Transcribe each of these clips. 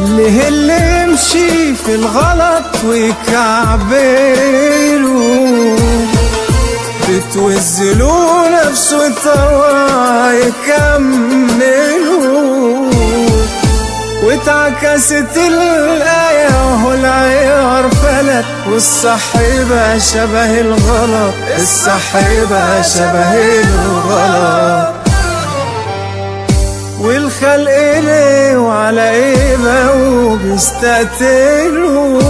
ليه اللي يمشي في الغلط ويكعبله بتوزلوا نفسه طوا يكملوا واتعكست الآية وهو العيار فلت والصح يبقى شبه الغلط الصح يبقى شبه الغلط والخلق ليه وعلى ايه بقوا بيستقتلوا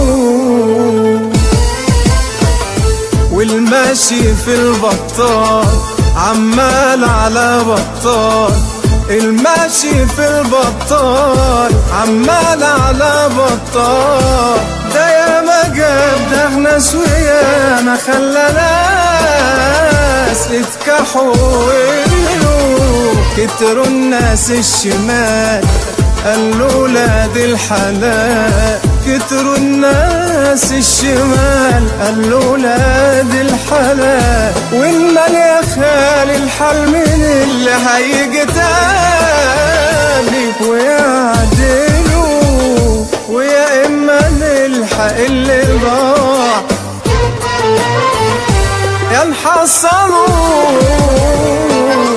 والماشي في البطال عمال على بطال الماشي في البطال عمال على بطال ده يا ما جاب دغنا ويا ما خلى ناس يتكحوا ويقولوا كتروا الناس الشمال قالوا ولاد الحلال كتروا الناس الشمال قالوا ولاد الحلال والمال يا خالي الحل من اللي هيجي تاني ويعدلوا ويا اما نلحق اللي ضاع يا نحصلوا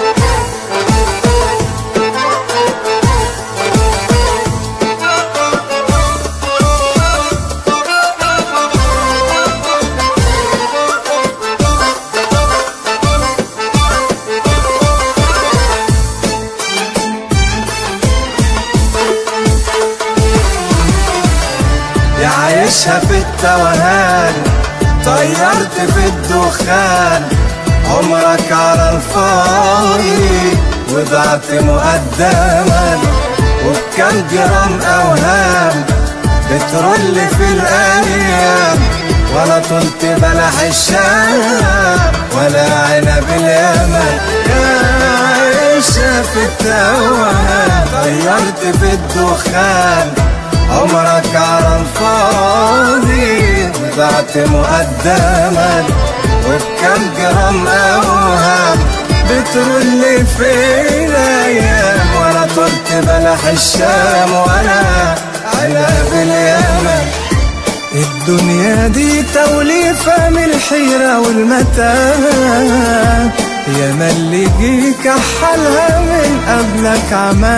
يا عايشها في التوهان طيرت في الدخان عمرك على الفاضي وضعت مقدما وبكم جرام اوهام بترول في الايام ولا طلت بلح الشام ولا عنب اليمن يا عايشة في التوهان طيرت في الدخان عمرك على الفاضي وضعت مقدما وبكم جرام اوهام بترول في الايام ولا طلت بلح الشام ولا عنب اليمن الدنيا دي توليفة من الحيرة والمتاهة يا ما اللي جيك حالها من قبلك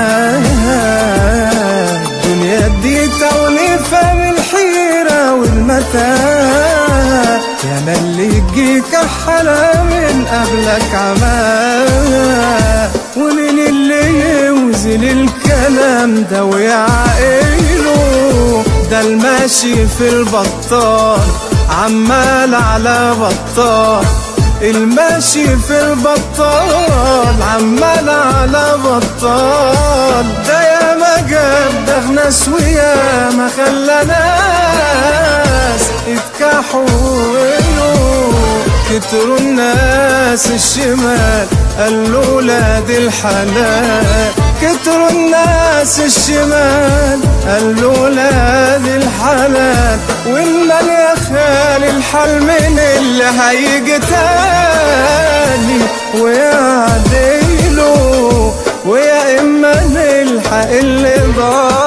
عماها الدنيا دي توليفة من الحيرة والمتاهة يا ما اللي جيك حالها من قبلك عماها ومن اللي يوزن الكلام ده ويعقله ده الماشي في البطال عمال على بطال الماشي في البطال عمال على بطال ده يا ما جاب دغنا ويا ما خلى ناس يتكحوا كتروا الناس الشمال قالوا ولاد الحلال كتروا الناس الشمال قالوا ولاد الحلال والمال يا خالي الحل من اللي هيجي تاني ويعدلوا ويا اما نلحق اللي ضاع